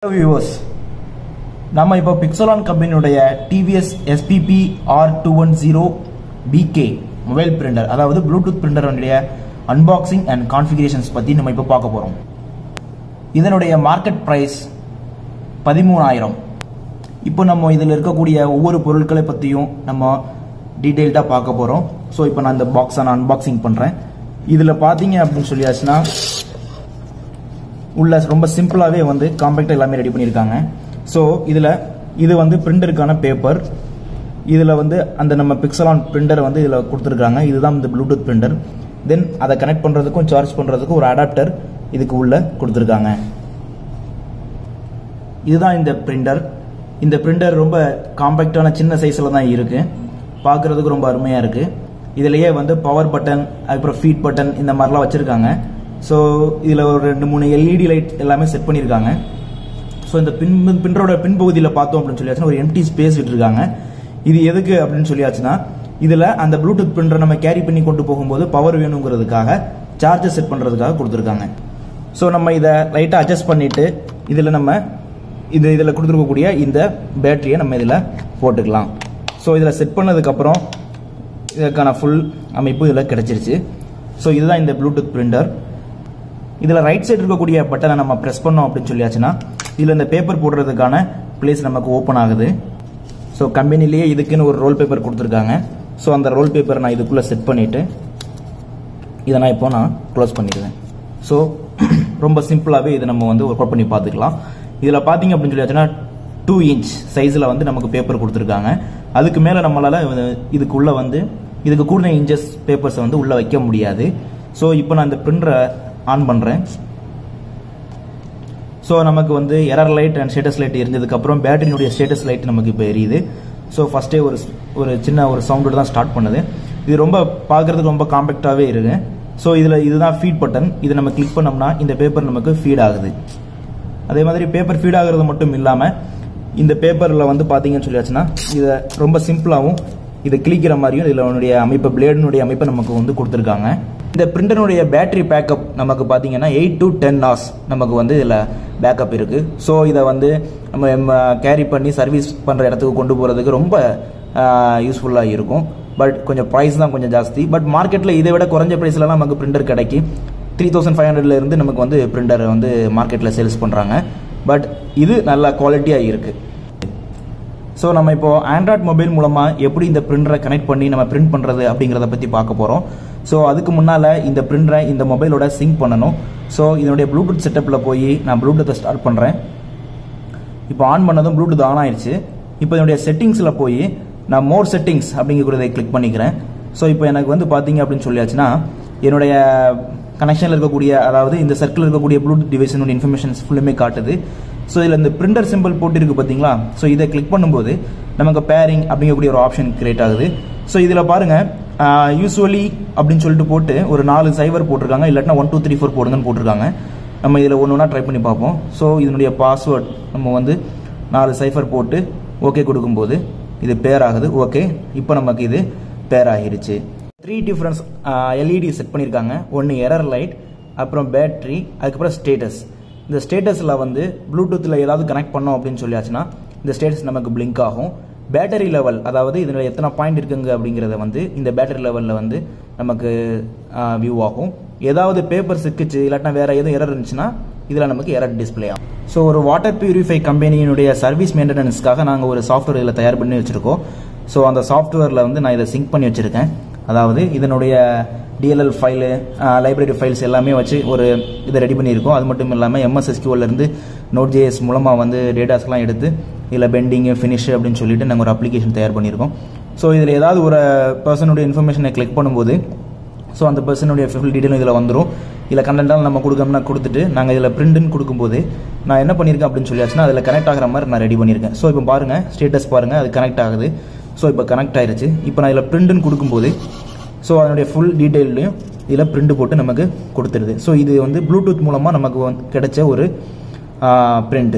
viewers நம்ம இப்போ பிக்சலான் கம்பெனியுடைய TVS SPP R two one zero BK mobile printer அதாவது ப்ளூடூத் பிரிண்டருடைய அன்பாக்சிங் அண்ட் கான்ஃபிகரேஷன்ஸ் பற்றி நம்ம இப்போ பார்க்க போகிறோம் இதனுடைய மார்க்கெட் ப்ரைஸ் பதிமூணாயிரம் இப்போ நம்ம இதில் இருக்கக்கூடிய ஒவ்வொரு பொருட்களை பற்றியும் நம்ம டீட்டெயில்டாக பார்க்க போகிறோம் ஸோ இப்போ நான் இந்த பாக்ஸை நான் அன்பாக்சிங் பண்ணுறேன் இதில் பார்த்தீங்க அப்படின்னு சொல்லியாச்சுன்னா உள்ள ரொம்ப சிம்பிளாகவே வந்து காம்பேக்டாக எல்லாமே ரெடி பண்ணியிருக்காங்க ஸோ இதில் இது வந்து பிரிண்டருக்கான பேப்பர் இதில் வந்து அந்த நம்ம பிக்சலான் பிரிண்டர் வந்து இதில் கொடுத்துருக்காங்க இதுதான் இந்த ப்ளூடூத் பிரிண்டர் தென் அதை கனெக்ட் பண்ணுறதுக்கும் சார்ஜ் பண்ணுறதுக்கும் ஒரு அடாப்டர் இதுக்கு உள்ள கொடுத்துருக்காங்க இதுதான் இந்த பிரிண்டர் இந்த பிரிண்டர் ரொம்ப காம்பேக்டான சின்ன சைஸில் தான் இருக்குது பார்க்குறதுக்கு ரொம்ப அருமையாக இருக்குது இதுலேயே வந்து பவர் பட்டன் அதுக்கப்புறம் ஃபீட் பட்டன் இந்த மாதிரிலாம் வச்சுருக்காங்க ஸோ இதில் ஒரு ரெண்டு மூணு எல்இடி லைட் எல்லாமே செட் பண்ணியிருக்காங்க ஸோ இந்த பின் பின்னரோட பின்பகுதியில் பார்த்தோம் அப்படின்னு சொல்லியாச்சுன்னா ஒரு எம்டி ஸ்பேஸ் விட்டுருக்காங்க இது எதுக்கு அப்படின்னு சொல்லியாச்சுன்னா இதில் அந்த ப்ளூடூத் பிரிண்டரை நம்ம கேரி பண்ணி கொண்டு போகும்போது பவர் வேணுங்கிறதுக்காக சார்ஜர் செட் பண்ணுறதுக்காக கொடுத்துருக்காங்க ஸோ நம்ம இதை லைட்டாக அட்ஜஸ்ட் பண்ணிவிட்டு இதில் நம்ம இது இதில் கொடுத்துருக்கக்கூடிய இந்த பேட்டரியை நம்ம இதில் போட்டுக்கலாம் ஸோ இதில் செட் பண்ணதுக்கப்புறம் இதற்கான ஃபுல் அமைப்பு இதில் கிடச்சிருச்சு ஸோ இதுதான் இந்த ப்ளூடூத் பிரிண்டர் இதில் ரைட் சைடு இருக்கக்கூடிய பட்டனை நம்ம ப்ரெஸ் பண்ணோம் அப்படின்னு சொல்லியாச்சுன்னா இதில் இந்த பேப்பர் போடுறதுக்கான பிளேஸ் நமக்கு ஓப்பன் ஆகுது ஸோ கம்பெனிலேயே இதுக்குன்னு ஒரு ரோல் பேப்பர் கொடுத்துருக்காங்க ஸோ அந்த ரோல் பேப்பர் நான் இதுக்குள்ளே செட் பண்ணிவிட்டு இதை நான் இப்போ நான் க்ளோஸ் பண்ணிடுவேன் ஸோ ரொம்ப சிம்பிளாகவே இதை நம்ம வந்து ஒர்க் அவுட் பண்ணி பார்த்துக்கலாம் இதில் பார்த்தீங்க அப்படின்னு சொல்லியாச்சுன்னா டூ இன்ச் சைஸில் வந்து நமக்கு பேப்பர் கொடுத்துருக்காங்க அதுக்கு மேலே நம்மளால் இதுக்குள்ளே வந்து இதுக்கு கூடின இன்ச்சஸ் பேப்பர்ஸை வந்து உள்ளே வைக்க முடியாது ஸோ இப்போ நான் இந்த பிரிண்டரை ஆன் பண்ணுறேன் ஸோ நமக்கு வந்து error light and status light எரிஞ்சதுக்கப்புறம் பேட்டரியினுடைய ஸ்டேட்டஸ் லைட் நமக்கு இப்போ எரியுது ஸோ ஃபஸ்ட்டே ஒரு ஒரு சின்ன ஒரு சவுண்டோட தான் ஸ்டார்ட் பண்ணுது இது ரொம்ப பார்க்குறதுக்கு ரொம்ப காம்பேக்டாகவே இருக்கு ஸோ இதில் இதுதான் ஃபீட் பட்டன் இதை நம்ம கிளிக் பண்ணோம்னா இந்த பேப்பர் நமக்கு ஃபீட் ஆகுது அதே மாதிரி பேப்பர் ஃபீட் ஆகுறது மட்டும் இல்லாமல் இந்த பேப்பரில் வந்து பார்த்தீங்கன்னு சொல்லியாச்சுன்னா இதை ரொம்ப சிம்பிளாகவும் இதை கிளிக்கிற மாதிரியும் இதில் உன்னுடைய அமைப்பு பிளேடினுடைய அமைப்பை நமக்கு வந்து கொடுத்துருக்காங்க இந்த பிரிண்டனுடைய பேட்டரி பேக்கப் நமக்கு பார்த்தீங்கன்னா எயிட் டு டென் ஹார்ஸ் நமக்கு வந்து இதில் பேக்கப் இருக்குது ஸோ இதை வந்து நம்ம கேரி பண்ணி சர்வீஸ் பண்ணுற இடத்துக்கு கொண்டு போகிறதுக்கு ரொம்ப யூஸ்ஃபுல்லாக இருக்கும் பட் கொஞ்சம் ப்ரைஸ் தான் கொஞ்சம் ஜாஸ்தி பட் மார்க்கெட்டில் இதை விட குறைஞ்ச ப்ரைஸ்லலாம் நமக்கு பிரிண்டர் கிடைக்கி த்ரீ தௌசண்ட் ஃபைவ் ஹண்ட்ரட்லேருந்து நமக்கு வந்து பிரிண்டர் வந்து மார்க்கெட்டில் சேல்ஸ் பண்ணுறாங்க பட் இது நல்ல குவாலிட்டியாக இருக்குது ஸோ நம்ம இப்போ ஆண்ட்ராய்ட் மொபைல் மூலமாக எப்படி இந்த பிரிண்டரை கனெக்ட் பண்ணி நம்ம பிரிண்ட் பண்ணுறது அப்படிங்கிறத பற்றி பார்க்க போகிறோம் ஸோ அதுக்கு முன்னால் இந்த பிரிண்டரை இந்த மொபைலோட சிங்க் பண்ணணும் ஸோ இதனுடைய ப்ளூடூத் செட்டப்பில் போய் நான் ப்ளூடூத்தை ஸ்டார்ட் பண்ணுறேன் இப்போ ஆன் பண்ணதும் ப்ளூடூத் ஆன் ஆயிடுச்சு இப்போ இதனுடைய செட்டிங்ஸில் போய் நான் மோர் செட்டிங்ஸ் அப்படிங்கிறத கிளிக் பண்ணிக்கிறேன் ஸோ இப்போ எனக்கு வந்து பார்த்தீங்க அப்படின்னு சொல்லியாச்சுன்னா என்னுடைய கனெக்ஷனில் இருக்கக்கூடிய அதாவது இந்த சர்க்கிள் இருக்கக்கூடிய ப்ளூடூத் டிவைஸினுடைய இன்ஃபர்மேஷன்ஸ் ஃபுல்லுமே காட்டுது ஸோ இதில் இந்த பிரிண்டர் சிம்பிள் போட்டிருக்கு பார்த்தீங்களா ஸோ இதை கிளிக் பண்ணும்போது நமக்கு பேரிங் அப்படிங்கக்கூடிய ஒரு ஆப்ஷன் கிரியேட் ஆகுது ஸோ இதில் பாருங்கள் யூஸ்வலி அப்படின்னு சொல்லிட்டு போட்டு ஒரு நாலு சைவர் போட்டிருக்காங்க இல்லாட்டினா ஒன் டூ த்ரீ ஃபோர் போடுங்கன்னு போட்டிருக்காங்க நம்ம இதில் ஒன்று ஒன்றா ட்ரை பண்ணி பார்ப்போம் ஸோ இதனுடைய பாஸ்வேர்ட் நம்ம வந்து நாலு சைஃபர் போட்டு ஓகே கொடுக்கும்போது இது பேர் ஆகுது ஓகே இப்போ நமக்கு இது பேர் ஆகிருச்சு த்ரீ டிஃப்ரென்ஸ் எல்இடி செட் பண்ணியிருக்காங்க ஒன்று எரர் லைட் அப்புறம் பேட்ரி அதுக்கப்புறம் ஸ்டேட்டஸ் இந்த ஸ்டேட்டஸில் வந்து ப்ளூடூத்தில் ஏதாவது கனெக்ட் பண்ணோம் அப்படின்னு சொல்லியாச்சுன்னா இந்த ஸ்டேட்டஸ் நமக்கு பிளிங்க் ஆகும் பேட்டரி லெவல் அதாவது இதில் எத்தனை பாயிண்ட் இருக்குங்க அப்படிங்கிறத வந்து இந்த பேட்டரி லெவலில் வந்து நமக்கு வியூ ஆகும் ஏதாவது பேப்பர் சிக்கிச்சு இல்லாட்டினா வேறு எதுவும் எரர் இருந்துச்சுன்னா இதில் நமக்கு எரர் டிஸ்பிளே ஆகும் ஸோ ஒரு வாட்டர் பியூரிஃபை கம்பெனியினுடைய சர்வீஸ் மெயின்டெனன்ஸ்க்காக நாங்கள் ஒரு சாஃப்ட்வேர் இதில் தயார் பண்ணி வச்சுருக்கோம் ஸோ அந்த சாஃப்ட்வேரில் வந்து நான் இதை சிங்க் பண்ணி வச்சுருக்கேன் அதாவது இதனுடைய டிஎல்எல் ஃபைலு லைப்ரரி ஃபைல்ஸ் எல்லாமே வச்சு ஒரு இதை ரெடி பண்ணியிருக்கோம் அது மட்டும் இல்லாமல் எம்எஸ்எஸ்கியூலேருந்து நோட் ஜேஎஸ் மூலமாக வந்து டேட்டாஸ்லாம் எடுத்து இதில் பெண்டிங்கு ஃபினிஷ் அப்படின்னு சொல்லிட்டு நாங்கள் ஒரு அப்ளிகேஷன் தயார் பண்ணியிருக்கோம் ஸோ இதில் ஏதாவது ஒரு பர்சனுடைய இன்ஃபர்மேஷனை கிளிக் பண்ணும்போது ஸோ அந்த பர்சனுடைய ஃபுல் டீட்டெயிலும் இதில் வந்துடும் இதில் கண்டென்ட்டால் நம்ம கொடுக்கணும்னா கொடுத்துட்டு நாங்கள் இதில் பிரிண்ட்னு கொடுக்கும்போது நான் என்ன பண்ணியிருக்கேன் அப்படின்னு சொல்லியாச்சுன்னா அதில் கனெக்ட் ஆகிற மாதிரி நான் ரெடி பண்ணியிருக்கேன் ஸோ இப்போ பாருங்கள் ஸ்டேட்டஸ் பாருங்கள் அது கனெக்ட் ஆகுது ஸோ இப்போ கனெக்ட் ஆயிருச்சு இப்போ நான் இதில் பிரிண்ட்னு கொடுக்கும்போது ஸோ அதனுடைய ஃபுல் டீட்டெயிலையும் இதில் பிரிண்ட் போட்டு நமக்கு கொடுத்துருது ஸோ இது வந்து ப்ளூடூத் மூலமாக நமக்கு வந்து கிடைச்ச ஒரு பிரிண்ட்டு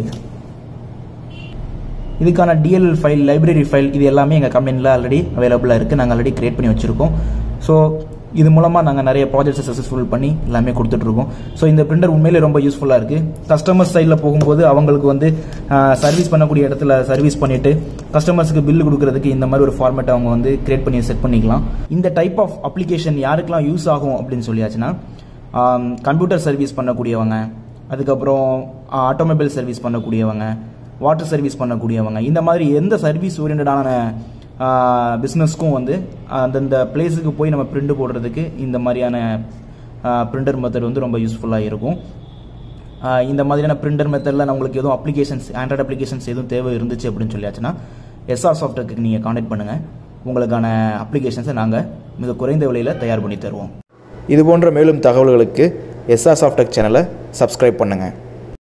இதுக்கான டிஎல்எல் ஃபைல் லைப்ரரி ஃபைல் இது எல்லாமே எங்கள் கம்பெனியில் ஆல்ரெடி அவைலபிளாக இருக்குது நாங்கள் ஆல்ரெடி கிரியேட் பண்ணி வச்சுருக்கோம் ஸோ இது மூலமாக நாங்கள் நிறைய ப்ராஜெக்ட்ஸை சக்ஸஸ்ஃபுல் பண்ணி எல்லாமே கொடுத்துட்ருக்கோம் ஸோ இந்த பிரிண்டர் உண்மையிலே ரொம்ப யூஸ்ஃபுல்லாக இருக்குது கஸ்டமர் சைடில் போகும்போது அவங்களுக்கு வந்து சர்வீஸ் பண்ணக்கூடிய இடத்துல சர்வீஸ் பண்ணிவிட்டு கஸ்டமர்ஸுக்கு பில் கொடுக்கறதுக்கு இந்த மாதிரி ஒரு ஃபார்மேட் அவங்க வந்து கிரியேட் பண்ணி செட் பண்ணிக்கலாம் இந்த டைப் ஆஃப் அப்ளிகேஷன் யாருக்கெல்லாம் யூஸ் ஆகும் அப்படின்னு சொல்லியாச்சுன்னா கம்ப்யூட்டர் சர்வீஸ் பண்ணக்கூடியவங்க அதுக்கப்புறம் ஆட்டோமொபைல் சர்வீஸ் பண்ணக்கூடியவங்க வாட்டர் சர்வீஸ் பண்ணக்கூடியவங்க இந்த மாதிரி எந்த சர்வீஸ் ஓரியன்டான பிஸ்னஸ்க்கும் வந்து அந்தந்த பிளேஸுக்கு போய் நம்ம பிரிண்ட் போடுறதுக்கு இந்த மாதிரியான பிரிண்டர் மெத்தட் வந்து ரொம்ப யூஸ்ஃபுல்லாக இருக்கும் ஆஹ் இந்த மாதிரியான பிரிண்டர் மெத்தடில் உங்களுக்கு எதுவும் அப்ளிகேஷன்ஸ் ஆண்ட்ராய்டு அப்ளிகேஷன்ஸ் எதுவும் தேவை இருந்துச்சு அப்படின்னு சொல்லியாச்சுன்னா எஸ்ஆர் சாஃப்ட்வேருக்கு நீங்கள் காண்டாக்ட் பண்ணுங்கள் உங்களுக்கான அப்ளிகேஷன்ஸை நாங்கள் மிக குறைந்த விலையில் தயார் பண்ணி தருவோம் இது போன்ற மேலும் தகவல்களுக்கு எஸ்ஆர் சாஃப்டெக் சேனலை சப்ஸ்கிரைப் பண்ணுங்கள்